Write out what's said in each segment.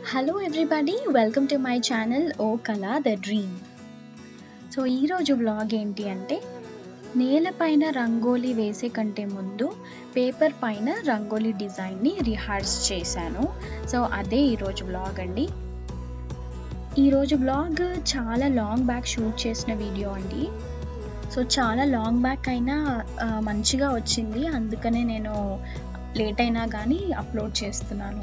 hello everybody welcome to my channel oh Kala the dream so ఈరోజు vlog ఏంటి అంటే నేలపైన రంగోలీ వేసే కంటే ముందు పేపర్ పైన రంగోలీ డిజైన్ని రిహార్స్ చేశాను సో అదే ఈరోజు వ్లాగ్ అండి ఈరోజు వ్లాగ్ చాలా లాంగ్ బ్యాక్ షూట్ చేసిన వీడియో అండి సో చాలా లాంగ్ బ్యాక్ అయినా ఆ, మంచిగా వచ్చింది అందుకనే నేను లేట్ అయినా కానీ అప్లోడ్ చేస్తున్నాను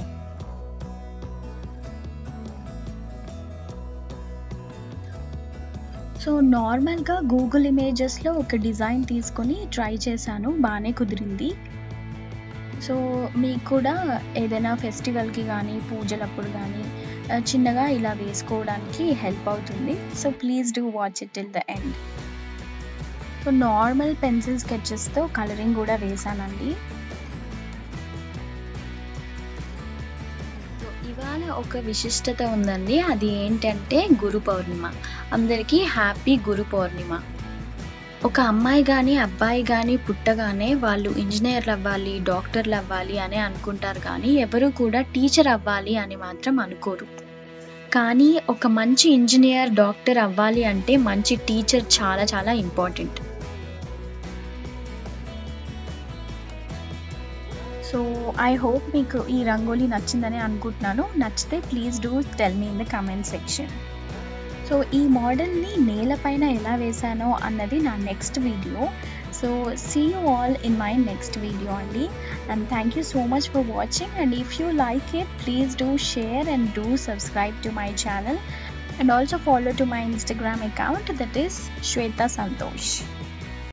సో నార్మల్గా గూగుల్ ఇమేజెస్లో ఒక డిజైన్ తీసుకొని ట్రై చేశాను బాగానే కుదిరింది సో మీకు కూడా ఏదైనా ఫెస్టివల్కి కానీ పూజలప్పుడు కానీ ఆ, చిన్నగా ఇలా వేసుకోవడానికి హెల్ప్ అవుతుంది so please do watch it till the end so normal pencil స్కెచెస్తో కలరింగ్ కూడా వేశానండి సో ఇవాళ ఒక విశిష్టత ఉందండి అది ఏంటంటే గురు పౌర్ణిమ అందరికీ హ్యాపీ గురు పౌర్ణిమ ఒక అమ్మాయి కానీ అబ్బాయి కానీ పుట్టగానే వాళ్ళు ఇంజనీర్లు అవ్వాలి డాక్టర్లు అవ్వాలి అని అనుకుంటారు కానీ ఎవరు కూడా టీచర్ అవ్వాలి అని మాత్రం అనుకోరు కానీ ఒక మంచి ఇంజనీర్ డాక్టర్ అవ్వాలి అంటే మంచి టీచర్ చాలా చాలా ఇంపార్టెంట్ సో ఐ హోప్ మీకు ఈ రంగోలీ నచ్చిందని అనుకుంటున్నాను నచ్చితే please do tell me in the comment section so ఈ మోడల్ని నేలపైన ఎలా వేశానో అన్నది నా next video so see you all in my next video అండి and thank you so much for watching and if you like it please do share and do subscribe to my channel and also follow to my instagram account that is shweta santosh